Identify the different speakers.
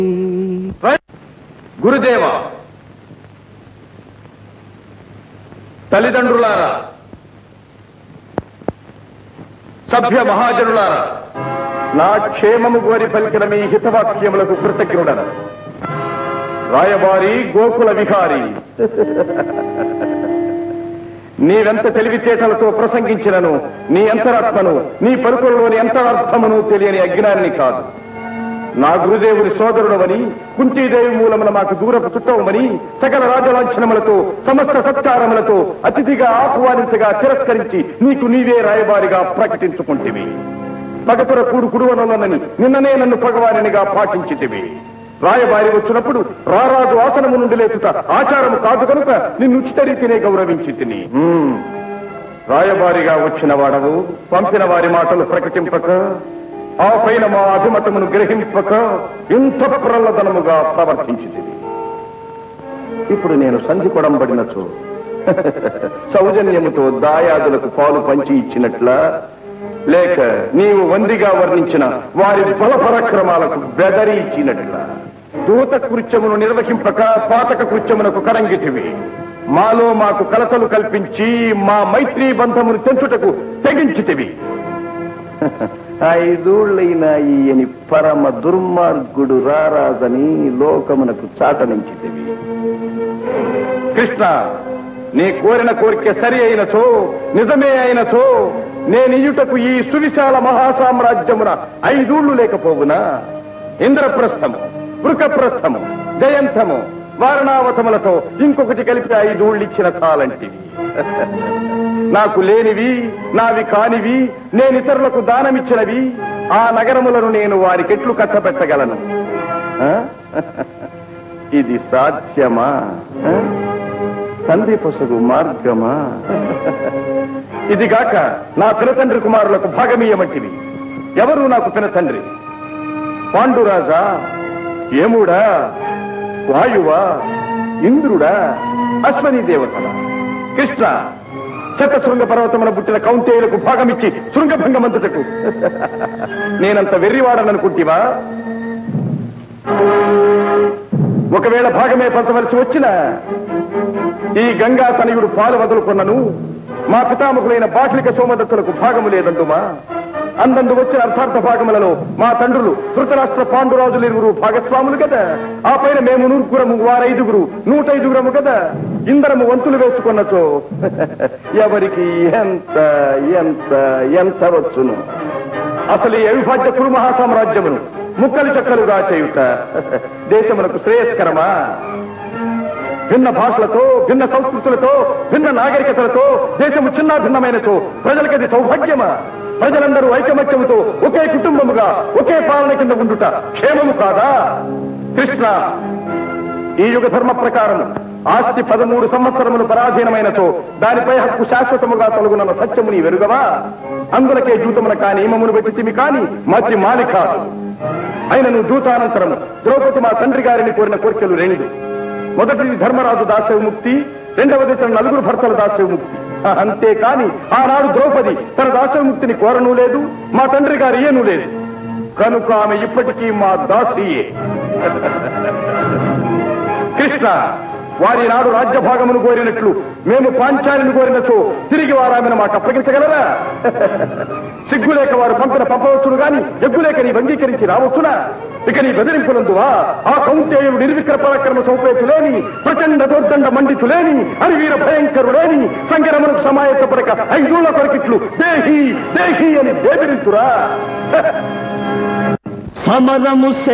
Speaker 1: గురుదేవ తల్లిదండ్రులారా సభ్య మహాజనులారా నా క్షేమము కోరి పలికిన మీ హితవాక్యములకు కృతజ్ఞుడను రాయబారి గోకుల విహారి నీవెంత తెలివితేటలతో ప్రసంగించినను నీ అంతరాత్మను నీ పలుకులలోని అంతరార్థమును తెలియని అజ్ఞానిని కాదు నా గురుదేవుని సోదరుడవని కుంతీదేవి మూలమున మాకు దూరపు చుట్టవమని సకల రాజలాంఛనములతో సమస్త సత్కారములతో అతిథిగా ఆహ్వానించగా తిరస్కరించి నీకు నీవే రాయబారిగా ప్రకటించుకుంటేవి పగపుర కూడు కుడువనొల్లనని నిన్ననే నన్ను భగవానినిగా పాటించితివి రాయబారి వచ్చినప్పుడు రారాజు ఆసనము నుండి లేచుట ఆచారము కాదు కనుక నిన్ను ఉచిత రీతినే గౌరవించి తిని రాయబారిగా వచ్చిన వాడవు పంపిన వారి మాటలు ప్రకటింపక ఆ పైన మా అభిమతమును గ్రహింపక ఇంత ప్రల్లదనముగా ప్రవర్తించింది ఇప్పుడు నేను సంధి కొడంబడినచో సౌజన్యముతో దాయాదులకు పాలు పంచి ఇచ్చినట్ల లేక నీవు వందిగా వర్ణించిన వారి బల పరాక్రమాలకు బెదరి ఇచ్చినట్ల దూత కృత్యమును నిర్వహింపక పాతక కృత్యమునకు కరంగిటివి మాలో మాకు కలతలు కల్పించి మా మైత్రీ బంధమును తెంచుటకు తెగించితివి ఐదూళ్ళైన ఈయని పరమ దుర్మార్గుడు రారాజని లోకమునకు చాటనించితివి కృష్ణ నీ కోరిన కోరిక సరి అయినచో నిజమే అయినచో నేనియుటకు ఈ సువిశాల మహాసామ్రాజ్యమున ఐదూళ్లు లేకపోవునా ఇంద్రప్రస్థము వృకప్రస్థము జయంతము వారణావతములతో ఇంకొకటి కలిపి ఐదూళ్ళు ఇచ్చిన చాలంటివి నాకు లేనివి నావి కానివి నేను ఇతరులకు దానమిచ్చినవి ఆ నగరములను నేను వారికెట్లు కట్టబెట్టగలను ఆ? ఇది సాధ్యమా ఆ? సంధి పొసగు మార్గమా ఇదిగాక నా పినతండ్రి కుమారులకు భాగమీయమంటివి ఎవరు నాకు పినతండ్రి పాండురాజా ఏముడా వాయువా ఇంద్రుడా అశ్వనీ దేవతల కృష్ణ శతశృంగ పర్వతమున పుట్టిన కౌంటేయులకు భాగమిచ్చి శృంగభంగమంతుటకు నేనంత వెర్రివాడననుకుంటివా ఒకవేళ భాగమే పంచవలసి వచ్చిన ఈ గంగా తనయుడు పాలు వదులుకున్నను మా పితామకులైన బాట్లిక సోమదత్తులకు భాగము లేదంటుమా అందందు వచ్చిన అర్థార్థ భాగములలో మా తండ్రులు ధృతరాష్ట్ర పాండురాజులు ఇరువురు భాగస్వాములు కదా ఆ పైన మేము నూర్పురము వారైదుగురు నూట ఐదుగురము కదా ఇందరము వంతులు వేసుకున్నచో ఎవరికి ఎంత ఎంత ఎంత వచ్చును అసలు ఈ అవిభాజ్య కురు మహాసామ్రాజ్యమును ముక్కలు చక్కలుగా చేయుట దేశమునకు శ్రేయస్కరమా భిన్న భాషలతో భిన్న సంస్కృతులతో భిన్న నాగరికతలతో దేశము చిన్న భిన్నమైనతో ప్రజలకది సౌభాగ్యమా ప్రజలందరూ ఐకమత్యముతో ఒకే కుటుంబముగా ఒకే పాలన కింద ఉండుట క్షేమము కాదా కృష్ణ ఈ యుగ ధర్మ ప్రకారం ఆస్తి పదమూడు సంవత్సరములు పరాధీనమైనతో దానిపై హక్కు శాశ్వతముగా తొలగునన్న సత్యముని వెరుగవా అందులకే జూతమున కాని ఇమమును పెట్టితిమి కాని మతి మాలి కాదు అయినను దూతానంతరము ద్రౌపది మా తండ్రి గారిని కోరిన కోరికలు రెండు మొదటిది ధర్మరాజు దాస్య విముక్తి రెండవది తన నలుగురు భర్తల దాస్య విముక్తి అంతేకాని ఆనాడు ద్రౌపది తన దాస్య విముక్తిని కోరను లేదు మా తండ్రి గారు ఇయ్యను లేదు కనుక ఆమె ఇప్పటికీ మా దాసియే కృష్ణ వారి నాడు రాజ్యభాగమును కోరినట్లు మేము పాంచాలిని కోరినచో తిరిగి వారామెను మాకు అప్పగించగలరా సిగ్గులేక వారు పంపిన పంపవచ్చును గాని ఎగ్గులేక నీ అంగీకరించి రావచ్చునా ఇక నీ బెదిరింపులందువా ఆ కౌంటేయుడు నిర్విక్ర పరాక్రమ సౌపేతులేని ప్రచండ దోర్దండ మండితులేని అరివీర భయంకరులేని సంగరమునకు సమాయత్తపడక ఐదూళ్ళ కొరకిట్లు దేహి దేహి అని బెదిరించురా
Speaker 2: సమరము